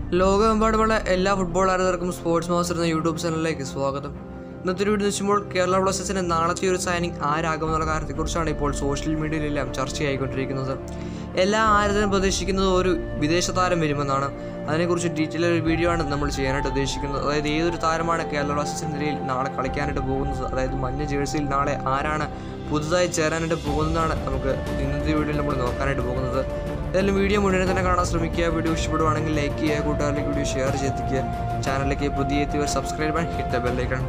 ലോകമെമ്പാടുമുള്ള എല്ലാ ഫുട്ബോൾ ആരാധകർക്കും സ്പോർട്സ് മാസ്റ്റർ എന്ന യൂട്യൂബ് ചാനലിലേക്ക് സ്വാഗതം ഇന്നത്തെ ഒരു വീഡിയോ വെച്ചുമ്പോൾ കേരള ബ്ലാസ്റ്റേഴ്സിന്റെ നാളത്തെ ഒരു സൈനിങ് ആരാകുമെന്നുള്ള കാര്യത്തെക്കുറിച്ചാണ് ഇപ്പോൾ സോഷ്യൽ മീഡിയയിലെല്ലാം ചർച്ചയായിക്കൊണ്ടിരിക്കുന്നത് എല്ലാ ആരാധകരും പ്രതീക്ഷിക്കുന്നത് ഒരു വിദേശ താരം വരുമെന്നാണ് അതിനെക്കുറിച്ച് ഡീറ്റെയിൽ ഒരു വീഡിയോ ആണ് നമ്മൾ ചെയ്യാനായിട്ട് ഉദ്ദേശിക്കുന്നത് അതായത് ഏതൊരു താരമാണ് കേരള ബ്ലാസ്റ്റേഴ്സിൻ്റെ നിലയിൽ നാളെ കളിക്കാനായിട്ട് പോകുന്നത് അതായത് മഞ്ഞ ജേഴ്സിയിൽ നാളെ ആരാണ് പുതുതായി ചേരാനായിട്ട് പോകുന്നതാണ് നമുക്ക് ഇന്നത്തെ വീഡിയോയിൽ നമ്മൾ നോക്കാനായിട്ട് പോകുന്നത് ഏതായാലും വീഡിയോ മുഴുവൻ തന്നെ കാണാൻ ശ്രമിക്കുക വീഡിയോ ഇഷ്ടപ്പെടുവാണെങ്കിൽ ലൈക്ക് ചെയ്യുക കൂട്ടുകാരിലേക്ക് വീഡിയോ ഷെയർ ചെയ്തിരിക്കുക ചാനലിലേക്ക് പുതിയ എത്തിയവർ subscribe and hit the bell icon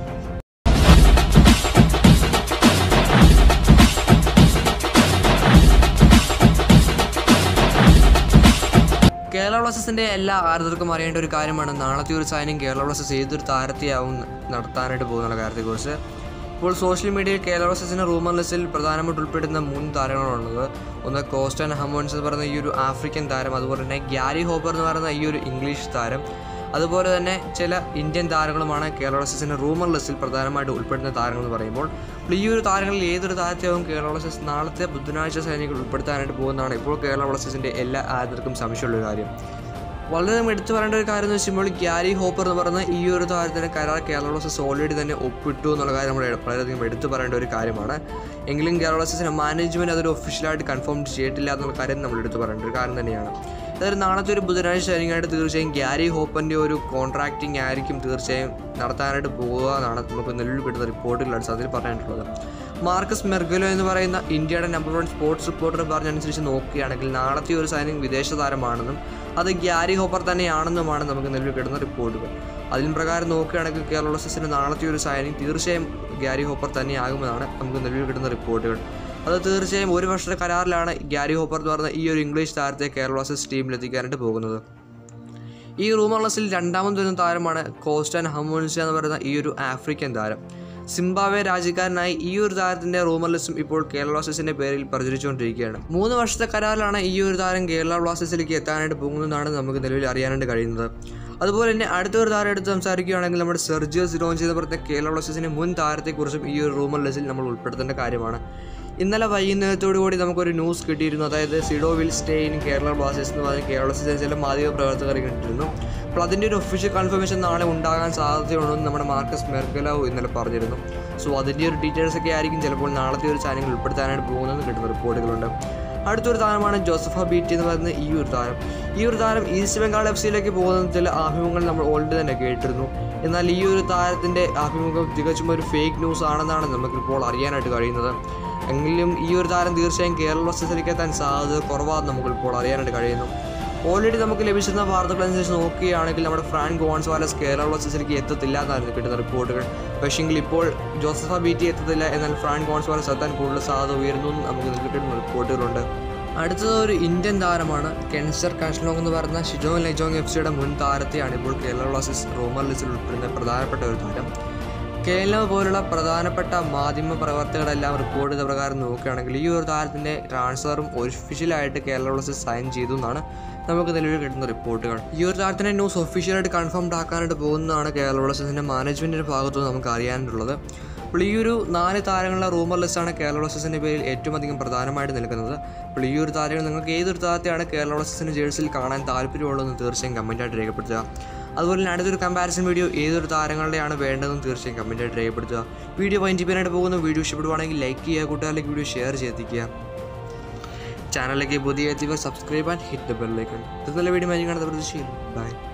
Kerala ബ്ലാസ്റ്റേഴ്സിന്റെ എല്ലാ ആരാധകർക്കും അറിയേണ്ട ഒരു കാര്യമാണ് നാളത്തെ ഒരു സൈനിങ് കേരള ബ്ലാസ്റ്റേഴ്സ് ഏതൊരു താരത്തെയാവും നടത്താനായിട്ട് പോകുന്ന കാര്യത്തെക്കുറിച്ച് ഇപ്പോൾ സോഷ്യൽ മീഡിയയിൽ കേരള ബ്ലാസ്റ്റേഴ്സിന്റെ റൂമർ ലിസ്റ്റിൽ പ്രധാനമായിട്ട് ഉൾപ്പെടുന്ന മൂന്ന് താരങ്ങളാണുള്ളത് ഒന്ന് കോസ്റ്റൻ ഹമോൺസ് എന്ന് പറയുന്ന ഈ ഒരു ആഫ്രിക്കൻ താരം അതുപോലെ തന്നെ ഗ്യാരി ഹോപ്പർ എന്ന് പറയുന്ന ഈ ഒരു ഇംഗ്ലീഷ് താരം അതുപോലെ തന്നെ ചില ഇന്ത്യൻ താരങ്ങളുമാണ് കേരള ബ്ലാസ്റ്റേഴ്സിന്റെ റൂമർ ലിസ്റ്റിൽ പ്രധാനമായിട്ട് ഉൾപ്പെടുന്ന താരങ്ങൾ എന്ന് പറയുമ്പോൾ അപ്പോൾ ഈ ഒരു താരങ്ങളിൽ ഏതൊരു താരത്തെയാവും കേരള ബ്ലാസ്റ്റേഴ്സ് നാളത്തെ ബുധനാഴ്ച സൈനികൾ ഉൾപ്പെടുത്താനായിട്ട് പോകുന്നതാണ് ഇപ്പോൾ കേരള ബ്ലാസ്റ്റേഴ്സിന്റെ എല്ലാ ആരാധകർക്കും സംശയമുള്ള ഒരു കാര്യം വളരെ എടുത്തു പറയേണ്ട ഒരു കാര്യം എന്ന് വെച്ചുമ്പോൾ ഗ്യാരി ഹോപ്പർ എന്ന് പറയുന്ന ഈ ഒരു താരത്തിന് കരാർ കേരള ബ്ലാസ്റ്റേഴ്സ് ഓൾറെഡി തന്നെ ഒപ്പിട്ടു എന്നുള്ള കാര്യം നമ്മൾ വളരെയധികം എടുത്തു പറയേണ്ട ഒരു കാര്യമാണ് എങ്കിലും കേരള ബ്ലാസ്റ്റേഴ്സിന്റെ മാനേജ്മെന്റ് അതൊരു ഒഫീഷ്യലായിട്ട് കൺഫേം ചെയ്തിട്ടില്ല എന്നുള്ള കാര്യം നമ്മൾ എടുത്തു പറയേണ്ട ഒരു കാര്യം തന്നെയാണ് അതായത് നാളത്തെ ഒരു ബുധനാഴ്ച ആയിരിക്കാനായിട്ട് തീർച്ചയായും ഗ്യാരി ഹോപ്പറിൻ്റെ ഒരു കോൺട്രാക്റ്റിംഗ് ആയിരിക്കും തീർച്ചയായും നടത്താനായിട്ട് പോകുക എന്നാണ് നമുക്ക് നിലവിൽ കിട്ടുന്ന റിപ്പോർട്ടുകൾ അടിസ്ഥാനത്തിൽ പറയാനായിട്ടുള്ളത് മാർക്കസ് മെർഗലോ എന്ന് പറയുന്ന ഇന്ത്യയുടെ നമ്പർ വൺ സ്പോർട്സ് റിപ്പോർട്ടർ പറഞ്ഞനുസരിച്ച് നോക്കുകയാണെങ്കിൽ നാളത്തെ ഒരു സൈനിങ് വിദേശ താരമാണെന്നും അത് ഗ്യാരി ഹോപ്പർ തന്നെയാണെന്നുമാണ് നമുക്ക് നിലവിൽ കിട്ടുന്ന റിപ്പോർട്ടുകൾ അതിന് പ്രകാരം നോക്കുകയാണെങ്കിൽ കേരള ബ്ലാസ്റ്റേഴ്സിൻ്റെ നാളത്തെ ഒരു സൈനിങ് തീർച്ചയായും ഗ്യാരി ഹോപ്പർ തന്നെയാകുമെന്നാണ് നമുക്ക് നിലവിൽ കിട്ടുന്ന റിപ്പോർട്ടുകൾ അത് തീർച്ചയായും ഒരു വർഷത്തെ കരാറിലാണ് ഗ്യാരി ഹോപ്പർ എന്ന് പറയുന്ന ഈ ഒരു ഇംഗ്ലീഷ് താരത്തെ കേരള ബ്ലാസ്റ്റേഴ്സ് ടീമിലെത്തിക്കാനായിട്ട് പോകുന്നത് ഈ റൂമർ ലിസ്റ്റിൽ രണ്ടാമത് വരുന്ന താരമാണ് കോസ്റ്റൻ ഹമോൻസ എന്ന് പറയുന്ന ഈ ഒരു ആഫ്രിക്കൻ താരം സിംബാബ്വെ രാജ്യക്കാരനായി ഈ ഒരു താരത്തിന്റെ റൂമർ ലിസ്റ്റും ഇപ്പോൾ കേരള ബ്ലാസ്റ്റേഴ്സിന്റെ പേരിൽ പ്രചരിച്ചുകൊണ്ടിരിക്കുകയാണ് മൂന്ന് വർഷത്തെ കരാറിലാണ് ഈ ഒരു താരം കേരള ബ്ലാസ്റ്റേഴ്സിലേക്ക് എത്താനായിട്ട് പോകുന്നതെന്നാണ് നമുക്ക് നിലവിൽ അറിയാനായിട്ട് കഴിയുന്നത് അതുപോലെ തന്നെ അടുത്ത ഒരു താരം എടുത്ത് സംസാരിക്കുകയാണെങ്കിൽ നമ്മുടെ സെർജിയോ സിറോഞ്ചി എന്ന് പറയുന്ന കേരള ബ്ലാസ്റ്റേഴ്സിന്റെ മുൻ താരത്തെക്കുറിച്ചും ഈ ഒരു റൂമർ ലിസ്റ്റിൽ നമ്മൾ ഉൾപ്പെടുത്തേണ്ട കാര്യമാണ് ഇന്നലെ വൈകുന്നേരത്തോടു കൂടി നമുക്കൊരു ന്യൂസ് കിട്ടിയിരുന്നു അതായത് Sido will stay in Kerala Blasters എന്ന് പറഞ്ഞ് കേരള ബ്ലാസ്റ്റേഴ്സിലെ ചില മാധ്യമ പ്രവർത്തകർ കിട്ടിയിരുന്നു അപ്പോൾ അതിൻ്റെ ഒരു ഒഫീഷ്യൽ കൺഫർമേഷൻ നാളെ ഉണ്ടാകാൻ സാധ്യതയുണ്ടെന്ന് നമ്മുടെ മാർക്കസ് മെർഗലാവ് ഇന്നലെ പറഞ്ഞിരുന്നു സോ അതിൻ്റെ ഒരു ഡീറ്റെയിൽസ് ഒക്കെ ആയിരിക്കും ചിലപ്പോൾ നാളത്തെ ഒരു ചാനൽ ഉൾപ്പെടുത്താനായിട്ട് പോകുന്നതെന്ന് കിട്ടുന്ന റിപ്പോർട്ടുകളുണ്ട് അടുത്തൊരു താരമാണ് ജോസഫ ബീറ്റി എന്ന് പറയുന്ന ഈ ഒരു താരം ഈ ഒരു താരം ഈസ്റ്റ് ബംഗാൾ എഫ് സിയിലേക്ക് പോകുന്ന ചില അഭിമുഖങ്ങൾ നമ്മൾ ഓൾറെഡി തന്നെ കേട്ടിരുന്നു എന്നാൽ ഈ ഒരു താരത്തിൻ്റെ അഭിമുഖം തികച്ചും ഒരു ഫേക്ക് ന്യൂസ് ആണെന്നാണ് നമുക്കിപ്പോൾ അറിയാനായിട്ട് കഴിയുന്നത് എങ്കിലും ഈ ഒരു താരം തീർച്ചയായും കേരള ബ്ലാസ്റ്റേഴ്സിലേക്ക് എത്താൻ സാധ്യത കുറവാണെന്ന് നമുക്കിപ്പോൾ അറിയാനായിട്ട് കഴിയുന്നു ഓൾറെഡി നമുക്ക് ലഭിച്ചിരുന്ന വാർത്തകൾ അനുസരിച്ച് നോക്കുകയാണെങ്കിൽ നമ്മുടെ ഫ്രാൻ ഗോൺസ്വാലസ് കേരള ബ്ലാസ്റ്റേഴ്സിലേക്ക് എത്തത്തില്ല എന്നായിരുന്നു കിട്ടുന്ന റിപ്പോർട്ടുകൾ പക്ഷേങ്കിൽ ഇപ്പോൾ ജോസഫ ബീറ്റി എത്തത്തില്ല എന്നാൽ ഫ്രാൻ ഗോൺസ്വാലസ് എത്താൻ കൂടുതൽ സാധ്യത ഉയരുന്നു എന്ന് നമുക്ക് കിട്ടുന്ന റിപ്പോർട്ടുകളുണ്ട് അടുത്തത് ഒരു ഇന്ത്യൻ താരമാണ് കെൻസർ കാഷ്ലോങ് എന്ന് പറയുന്ന ഷിജോങ് ലെജോങ് എഫ് സിയുടെ മുൻ താരത്തെയാണ് ഇപ്പോൾ കേരള ബ്ലാസ്റ്റേഴ്സ് റൂമർ ലിസ്റ്റിൽ ഉൾപ്പെടുന്ന പ്രധാനപ്പെട്ട ഒരു താരം കേരളം പോലുള്ള പ്രധാനപ്പെട്ട മാധ്യമ പ്രവർത്തകരെല്ലാം റിപ്പോർട്ട് ചെയ്ത പ്രകാരം നോക്കുകയാണെങ്കിൽ ഈ ഒരു താരത്തിൻ്റെ ട്രാൻസ്ഫറും ഒഫീഷ്യലായിട്ട് കേരള ബ്ലാസ്റ്റേഴ്സ് സൈൻ ചെയ്തു എന്നാണ് നമുക്ക് നിലവിൽ കിട്ടുന്ന റിപ്പോർട്ടുകൾ ഈ ഒരു താരത്തിൻ്റെ ന്യൂസ് ഒഫീഷ്യലായിട്ട് കൺഫേംഡ് ആക്കാനായിട്ട് പോകുന്നതാണ് കേരള ബ്ലാസ്റ്റേഴ്സിൻ്റെ മാനേജ്മെൻറ്റിൻ്റെ ഭാഗത്തുനിന്ന് നമുക്ക് അറിയാനുള്ളത് അപ്പോൾ ഈ ഒരു നാല് താരങ്ങളുടെ റൂമർ ലിസ്റ്റാണ് കേരള ബ്ലാസ്റ്റേഴ്സിൻ്റെ പേരിൽ ഏറ്റവും അധികം പ്രധാനമായിട്ട് നിൽക്കുന്നത് അപ്പോൾ ഈ ഒരു താരങ്ങൾ നിങ്ങൾക്ക് ഏതൊരു താരത്തെയാണ് കേരള ബ്ലാസ്റ്റേഴ്സിൻ്റെ ജേഴ്സിയിൽ കാണാൻ താല്പര്യമുള്ളതെന്ന് തീർച്ചയായും കമൻറ്റായിട്ട് രേഖപ്പെടുത്തുക അതുപോലെ തന്നെ അടുത്തൊരു കമ്പാരിസൺ വീഡിയോ ഏതൊരു താരങ്ങളുടെയാണ് വേണ്ടതെന്ന് തീർച്ചയായും കമൻറ്റായിട്ട് രേഖപ്പെടുത്തുക വീഡിയോ വൈൻഡ് ചെയ്യാനായിട്ട് പോകുന്ന വീഡിയോ ഇഷ്ടപ്പെടുവാണെങ്കിൽ ലൈക്ക് ചെയ്യുക കൂട്ടുകാരിലേക്ക് വീഡിയോ ഷെയർ ചെയ്തിരിക്കുക ചാനലിലേക്ക് പുതിയ എത്തിയവർ subscribe and hit the bell icon ഇത് നല്ല വീഡിയോ മാജിക്കാണ് പ്രതീക്ഷയിൽ ബൈ